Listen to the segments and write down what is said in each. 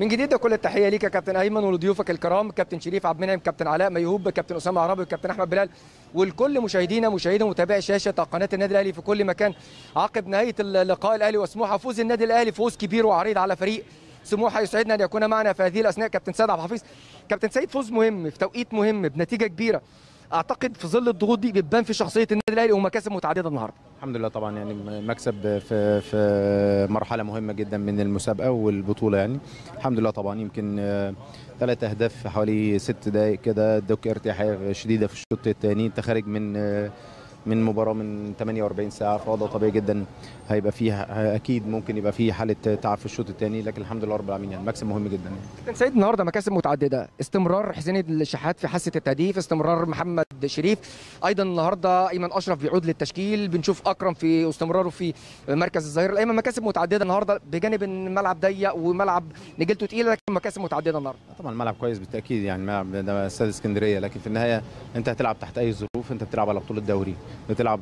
من جديد ده كل التحيه ليك يا كابتن ايمن ولضيوفك الكرام كابتن شريف عبد المنعم كابتن علاء ميهوب كابتن اسامه عرابي كابتن احمد بلال والكل مشاهدينا مشاهدي ومتابعي شاشه قناه النادي الاهلي في كل مكان عقب نهايه اللقاء الاهلي وسموحه فوز النادي الاهلي فوز كبير وعريض على فريق سموحه يسعدنا ان يكون معنا في هذه الاثناء كابتن سيد عبد الحفيظ كابتن سيد فوز مهم في توقيت مهم بنتيجه كبيره اعتقد في ظل الضغوط دي بتبان في شخصيه النادي الاهلي ومكاسب متعدده النهارده الحمد لله طبعا يعني مكسب في في مرحله مهمه جدا من المسابقه والبطوله يعني الحمد لله طبعا يمكن ثلاث اهداف في حوالي ست دقائق كده ادوك ارتياحيه شديده في الشوط الثاني انت خارج من من مباراه من 48 ساعه فوضع طبيعي جدا هيبقى فيها اكيد ممكن يبقى فيه حاله تعب في الشوط الثاني لكن الحمد لله رب العالمين يعني مكسب مهم جدا كابتن سيد النهارده مكاسب متعدده استمرار حسين الشحات في حاسه التهديف استمرار محمد شريف ايضا النهارده ايمن اشرف بيعود للتشكيل بنشوف اكرم في استمراره في مركز الظهير الايمن مكاسب متعدده النهارده بجانب ان الملعب ضيق وملعب نجيلته تقيله لكن مكاسب متعدده النهارده طبعا الملعب كويس بالتاكيد يعني الملعب ده استاد اسكندريه لكن في النهايه انت هتلعب تحت اي ظروف انت بتلعب على بطوله دوري بتلعب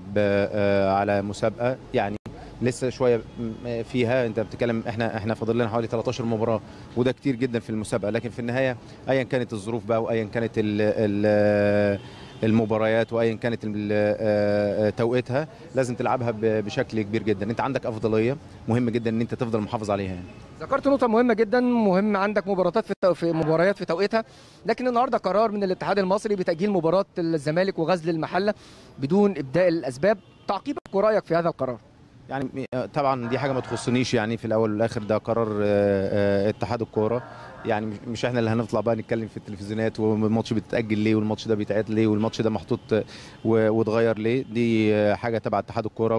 على مسابقه يعني لسه شويه فيها انت بتتكلم احنا احنا فاضل لنا حوالي 13 مباراه وده كتير جدا في المسابقه لكن في النهايه ايا كانت الظروف بقى وايا كانت ال ال المباريات وايا كانت توقيتها لازم تلعبها بشكل كبير جدا انت عندك افضليه مهم جدا ان انت تفضل محافظ عليها يعني. ذكرت نقطه مهمه جدا مهم عندك مباريات في في مباريات في توقيتها لكن النهارده قرار من الاتحاد المصري بتاجيل مباراه الزمالك وغزل المحله بدون ابداء الاسباب تعقيبك ورايك في هذا القرار يعني طبعا دي حاجه ما تخصنيش يعني في الاول والاخر ده قرار اتحاد الكوره يعني مش احنا اللي هنطلع بقى نتكلم في التلفزيونات والماتش بيتاجل ليه والماتش ده بيتعاد ليه والماتش ده محطوط واتغير ليه دي حاجه تبع اتحاد الكوره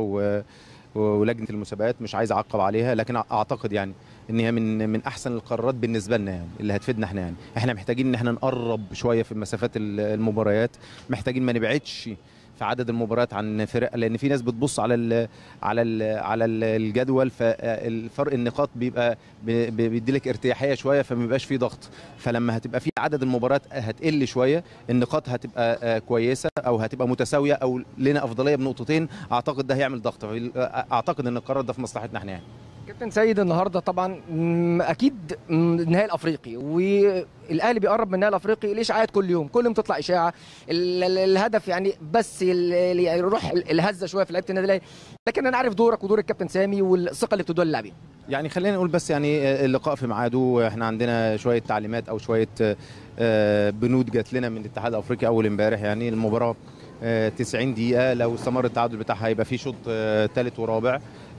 ولجنه المسابقات مش عايز اعقب عليها لكن اعتقد يعني ان هي من من احسن القرارات بالنسبه لنا يعني اللي هتفيدنا احنا يعني احنا محتاجين ان احنا نقرب شويه في مسافات المباريات محتاجين ما نبعدش في عدد المباريات عن فرق لان في ناس بتبص على ال على ال على الجدول فالفرق النقاط بيبقى بيدي لك ارتياحيه شويه فما بيبقاش في ضغط فلما هتبقى في عدد المباريات هتقل شويه النقاط هتبقى كويسه او هتبقى متساويه او لنا افضليه بنقطتين اعتقد ده هيعمل ضغط اعتقد ان القرار ده في مصلحتنا احنا يعني كابتن سيد النهارده طبعا اكيد النهائي الافريقي والاهلي بيقرب من النهائي الافريقي الاشاعات كل يوم كل يوم تطلع اشاعه الهدف يعني بس يروح الهزه شويه في لعيبه النادي الاهلي لكن انا عارف دورك ودور الكابتن سامي والثقه اللي بتدوها للاعبين يعني خلينا نقول بس يعني اللقاء في ميعاده احنا عندنا شويه تعليمات او شويه بنود جات لنا من الاتحاد الافريقي اول امبارح يعني المباراه 90 دقيقه لو استمر التعادل بتاعها هيبقى في شوط ثالث ورابع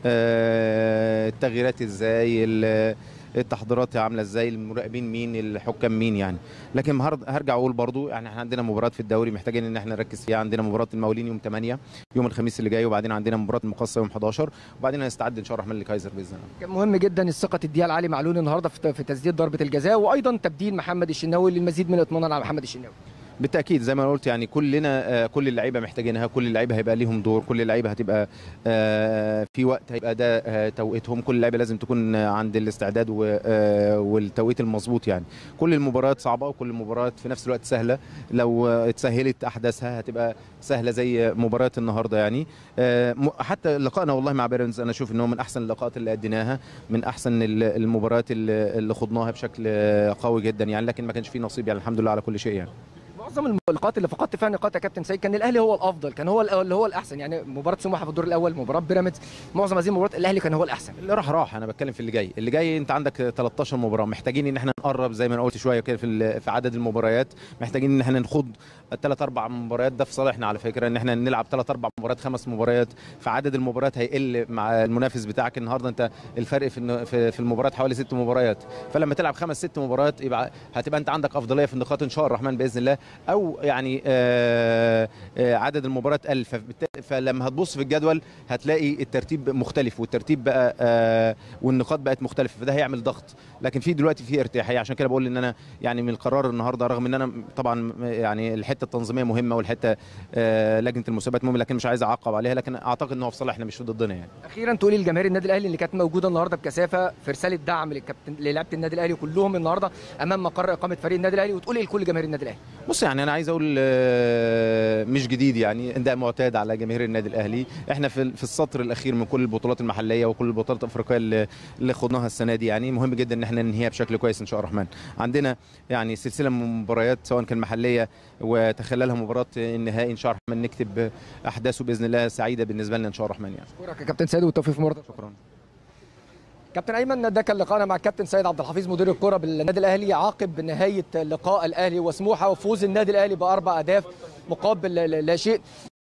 التغييرات ازاي التحضيرات عامله ازاي المراقبين مين الحكام مين يعني لكن هرجع اقول برضو يعني احنا عندنا مباراه في الدوري محتاجين ان احنا نركز فيها عندنا مباراه المقاولين يوم 8 يوم الخميس اللي جاي وبعدين عندنا مباراه المقصه يوم 11 وبعدين هنستعد ان شاء الله الرحمن لكايزر باذن الله كان مهم جدا الثقه تديها لعلي معلول النهارده في تسديد ضربه الجزاء وايضا تبديل محمد الشناوي للمزيد من الاطمئنان على محمد الشناوي بالتاكيد زي ما انا قلت يعني كلنا كل اللعيبه محتاجينها كل اللعيبه هيبقى ليهم دور كل اللعيبه هتبقى في وقت هيبقى ده توقيتهم كل اللعيبه لازم تكون عند الاستعداد والتوقيت المظبوط يعني كل المباريات صعبه وكل المباريات في نفس الوقت سهله لو اتسهلت احداثها هتبقى سهله زي مباريات النهارده يعني حتى لقائنا والله مع بيرنز انا اشوف ان هو من احسن اللقاءات اللي اديناها من احسن المباريات اللي خضناها بشكل قوي جدا يعني لكن ما كانش فيه نصيب يعني الحمد لله على كل شيء يعني معظم اللقاءات اللي فقدت فيها نقاط يا كابتن سيد كان الاهلي هو الافضل كان هو اللي هو الاحسن يعني مباراه سموحه في الدور الاول مباراه بيراميدز معظم هذه المباريات الاهلي كان هو الاحسن اللي راح راح انا بتكلم في اللي جاي اللي جاي انت عندك 13 مباراه محتاجين ان احنا نقرب زي ما انا قلت شويه كده في في عدد المباريات محتاجين ان احنا نخوض ثلاث اربع مباريات ده في صالحنا على فكره ان احنا نلعب ثلاث اربع مباريات خمس مباريات فعدد المباريات هيقل مع المنافس بتاعك النهارده انت الفرق في في المباريات حوالي ست مباريات فلما تلعب خمس ست مباريات يبقى هتبقى انت عندك افضليه في النقاط ان شاء الله الرحمن باذن الله او يعني آآ آآ عدد المباريات قل فلما هتبص في الجدول هتلاقي الترتيب مختلف والترتيب بقى والنقاط بقت مختلفه فده هيعمل ضغط لكن في دلوقتي في ارتياحيه عشان كده بقول ان انا يعني من القرار النهارده رغم ان انا طبعا يعني الحته التنظيميه مهمه والحته لجنه المسابقات مهمه لكن مش عايز اعقب عليها لكن اعتقد ان هو في صالحنا مش ضدنا يعني اخيرا تقولي لجماهير النادي الاهلي اللي كانت موجوده النهارده بكثافه في رساله دعم للكابتن للاعيبه النادي الاهلي كلهم النهارده امام مقر اقامه فريق النادي الاهلي وتقولي لكل جماهير النادي الاهلي بص يعني انا عايز اقول آه، مش جديد يعني ده معتاد على جماهير النادي الاهلي احنا في في السطر الاخير من كل البطولات المحليه وكل البطولات الافريقيه اللي, اللي خضناها السنه دي يعني مهم جدا ان احنا ننهيها بشكل كويس ان شاء الله الرحمن عندنا يعني سلسله من المباريات سواء كان محليه وتخللها مباراه النهائي ان شاء الله الرحمن نكتب احداثه باذن الله سعيده بالنسبه لنا ان شاء الله الرحمن يعني اشكرك يا كابتن سيد والتوفيق في مرة شكرا كابتن ايمن ده كان لقاءنا مع الكابتن سيد عبد الحفيظ مدير الكره بالنادي الاهلي عقب نهايه لقاء الاهلي وسموحه وفوز النادي الاهلي باربع اهداف مقابل لا شيء